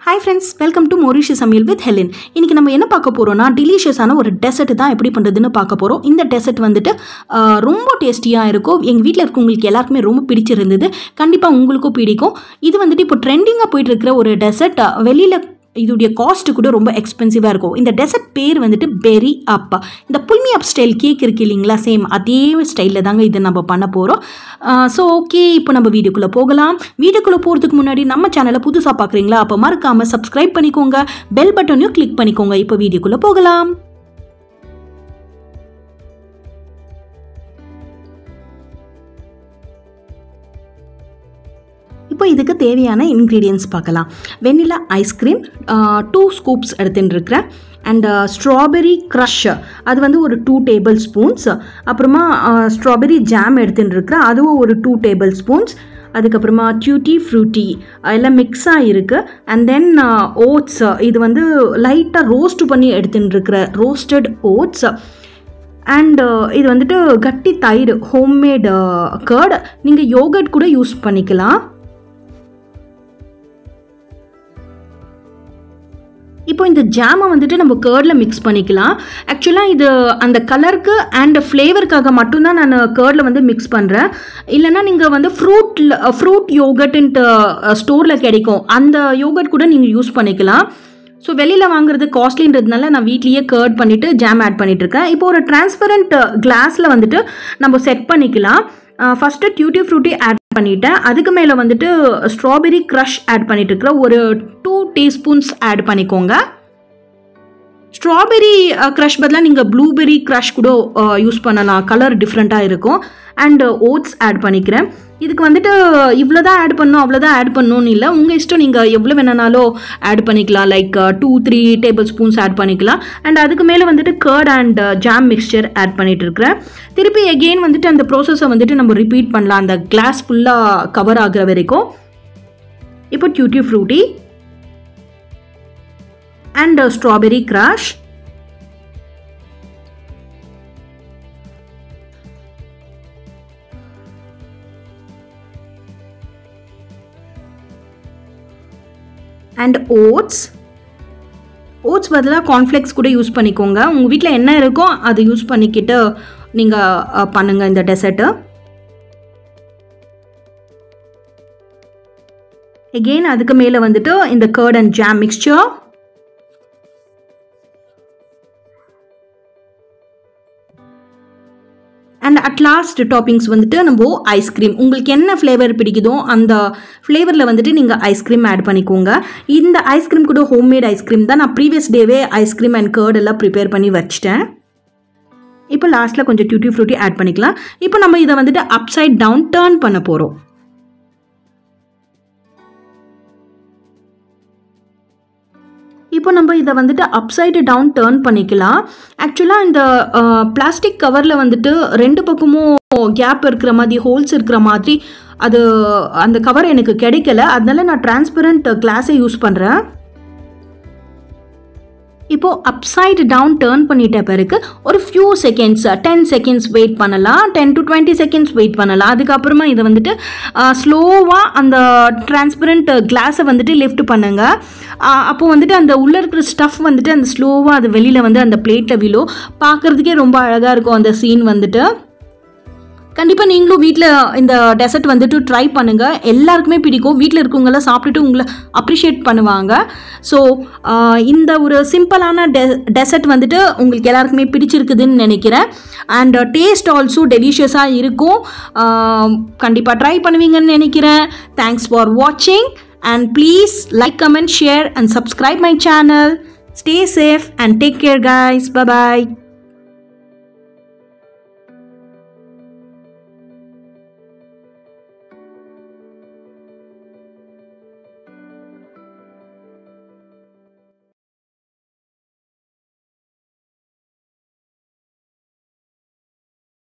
hi friends welcome to Mauritius சமையல் with Helen இன்னைக்கு நம்ம என்ன பார்க்க போகிறோம்னா டிலிஷியஸான ஒரு டெசர்ட் தான் எப்படி பண்ணுறதுன்னு பார்க்க போகிறோம் இந்த டெசர்ட் வந்துட்டு ஆஹ், ரொம்ப டேஸ்டியாக இருக்கும் எங்கள் வீட்டில் இருக்கவங்களுக்கு எல்லாருக்குமே ரொம்ப பிடிச்சிருந்தது கண்டிப்பாக உங்களுக்கும் பிடிக்கும் இது வந்துட்டு இப்போ ட்ரெண்டிங்காக போயிட்டு இருக்கிற ஒரு டெசர்ட் வெளியில் இதோடைய காஸ்ட்டு கூட ரொம்ப எக்ஸ்பென்சிவாக இருக்கும் இந்த டெசர்ட் பேர் வந்துட்டு பெரி அப்பா இந்த புல்மி அப் ஸ்டைல் கேக் இருக்கு இல்லைங்களா சேம் அதே ஸ்டைலில் தாங்க இதை நம்ம பண்ண போகிறோம் ஸோ ஓகே இப்போ நம்ம வீடியோக்குள்ளே போகலாம் வீடியோக்குள்ளே போகிறதுக்கு முன்னாடி நம்ம சேனலை புதுசாக பார்க்குறீங்களா அப்போ மறக்காமல் சப்ஸ்கிரைப் பண்ணிக்கோங்க பெல் பட்டனையும் கிளிக் பண்ணிக்கோங்க இப்போ வீடியோக்குள்ளே போகலாம் இப்போ இதுக்கு தேவையான இன்க்ரீடியன்ஸ் பார்க்கலாம் வெண்ணிலா ஐஸ்கிரீம் டூ ஸ்கூப்ஸ் எடுத்துட்டு இருக்கிறேன் அண்ட் ஸ்ட்ராபெரி க்ரஷ் அது வந்து ஒரு டூ டேபிள் ஸ்பூன்ஸ் அப்புறமா ஸ்ட்ராபெரி ஜாம் எடுத்துட்டு இருக்கிறேன் அதுவும் ஒரு டூ டேபிள் ஸ்பூன்ஸ் அதுக்கப்புறமா டியூட்டி ஃப்ரூட்டி எல்லாம் மிக்ஸாக இருக்குது அண்ட் தென் ஓட்ஸ் இது வந்து லைட்டாக ரோஸ்ட் பண்ணி எடுத்துட்டு இருக்கிற ரோஸ்டட் ஓட்ஸ் அண்ட் இது வந்துட்டு கட்டி தயிர் ஹோம்மேட் கர்ட் நீங்கள் யோகட் கூட யூஸ் பண்ணிக்கலாம் இப்போ இந்த ஜாமை வந்துட்டு நம்ம கேர்டில் மிக்ஸ் பண்ணிக்கலாம் ஆக்சுவலாக இது அந்த கலருக்கு அண்ட் ஃப்ளேவருக்காக மட்டும்தான் நான் கேர்டில் வந்து மிக்ஸ் பண்ணுறேன் இல்லைன்னா நீங்கள் வந்து ஃப்ரூட்டில் ஃப்ரூட் யோகட்டுன்ட்டு ஸ்டோரில் கிடைக்கும் அந்த யோகட் கூட நீங்கள் யூஸ் பண்ணிக்கலாம் ஸோ வெளியில் வாங்குறது காஸ்ட்லின்றதுனால நான் வீட்லேயே கர்ட் பண்ணிவிட்டு ஜாம் ஆட் பண்ணிட்டு இருக்கேன் இப்போ ஒரு டிரான்ஸ்பரண்ட் கிளாஸில் வந்துட்டு நம்ம செட் பண்ணிக்கலாம் ஃபஸ்ட்டு டியூட்டி ஃப்ரூட்டி ஆட் பண்ணிட்டேன் அதுக்கு மேலே வந்துட்டு ஸ்ட்ராபெரி க்ரஷ் ஆட் பண்ணிட்டு இருக்கிறேன் ஒரு டூ டீஸ்பூன்ஸ் ஆட் பண்ணிக்கோங்க ஸ்ட்ராபெரி க்ரஷ் பதிலாக நீங்கள் ப்ளூபெரி க்ரஷ் கூட யூஸ் பண்ணலாம் கலர் டிஃப்ரெண்ட்டாக இருக்கும் அண்ட் ஓட்ஸ் ஆட் பண்ணிக்கிறேன் இதுக்கு வந்துட்டு இவ்வளோ தான் ஆட் பண்ணணும் அவ்வளோ தான் ஆட் பண்ணணும்னு இல்லை உங்கள் இஷ்டம் நீங்கள் எவ்வளோ வேணுனாலும் ஆட் பண்ணிக்கலாம் like two three tablespoons add பண்ணிக்கலாம் அண்ட் அதுக்கு மேலே வந்துட்டு curd and jam mixture add பண்ணிட்டு இருக்கிறேன் திருப்பி எகெயின் வந்துட்டு அந்த ப்ரோசஸை வந்துட்டு நம்ம ரிப்பீட் பண்ணலாம் அந்த கிளாஸ் ஃபுல்லாக கவர் ஆகுற வரைக்கும் இப்போ tutti frutti and strawberry crush and oats oats பதிலாக கார்ன்ஃப்ளெக்ஸ் கூட யூஸ் பண்ணிக்கோங்க உங்கள் வீட்டில் என்ன இருக்கோ அதை யூஸ் பண்ணிக்கிட்டு நீங்கள் பண்ணுங்கள் இந்த டெசர்ட்டு எகெயின் அதுக்கு மேலே வந்துட்டு இந்த curd and jam mixture and at last toppings வந்துட்டு நம்ம ஐஸ்கிரீம் உங்களுக்கு என்ன ஃப்ளேவர் பிடிக்குதோ அந்த ஃப்ளேவரில் வந்துட்டு நீங்கள் ஐஸ்கிரீம் ஆட் பண்ணிக்கோங்க இந்த ஐஸ்கிரீம் கூட ஹோம்மேட் ஐஸ்கிரீம் தான் நான் ப்ரீவியஸ் டேவே ஐஸ்கிரீம் அண்ட் கர்ட் எல்லாம் ப்ரிப்பேர் பண்ணி வச்சிட்டேன் இப்போ லாஸ்ட்டில் கொஞ்சம் டியூட்டி ஃப்ரூட்டி ஆட் பண்ணிக்கலாம் இப்போ நம்ம இதை வந்துட்டு அப்சைட் டவுன் டேர்ன் பண்ண போகிறோம் இப்போ நம்ம இதை வந்துட்டு அப்சைடு டவுன் டேர்ன் பண்ணிக்கலாம் ஆக்சுவலாக இந்த பிளாஸ்டிக் கவரில் வந்துட்டு ரெண்டு பக்கமும் கேப் இருக்கிற மாதிரி ஹோல்ஸ் இருக்கிற மாதிரி அது அந்த கவர் எனக்கு கிடைக்கல அதனால நான் டிரான்ஸ்பரண்ட் கிளாஸை யூஸ் பண்ணுறேன் இப்போ அப்சைடு டவுன் டேர்ன் பண்ணிட்ட பிறகு ஒரு few seconds ten seconds wait பண்ணலாம் ten to twenty seconds wait பண்ணலாம் அதுக்கப்புறமா இதை வந்துட்டு ஸ்லோவாக அந்த டிரான்ஸ்பரண்ட் கிளாஸை வந்துட்டு லிஃப்ட் பண்ணுங்க அப்போது வந்துட்டு அந்த உள்ளே இருக்கிற ஸ்டஃப் வந்துட்டு அந்த ஸ்லோவாக அது வெளியில் வந்து அந்த பிளேட்டில் விழும் பார்க்குறதுக்கே ரொம்ப அழகாக இருக்கும் அந்த சீன் வந்துட்டு கண்டிப்பாக நீங்களும் வீட்டில் இந்த டெசர்ட் வந்துட்டு ட்ரை பண்ணுங்கள் எல்லாருக்குமே பிடிக்கும் வீட்டில் இருக்கவங்களாம் சாப்பிட்டுட்டு உங்களை அப்ரிஷியேட் பண்ணுவாங்க ஸோ இந்த ஒரு சிம்பிளான டெ டெசர்ட் வந்துட்டு உங்களுக்கு எல்லாருக்குமே பிடிச்சிருக்குதுன்னு நினைக்கிறேன் அண்ட் டேஸ்ட் ஆல்சோ டெலிஷியஸாக இருக்கும் கண்டிப்பாக ட்ரை பண்ணுவீங்கன்னு நினைக்கிறேன் தேங்க்ஸ் ஃபார் வாட்சிங் and please like comment share and subscribe my channel stay safe and take care guys bye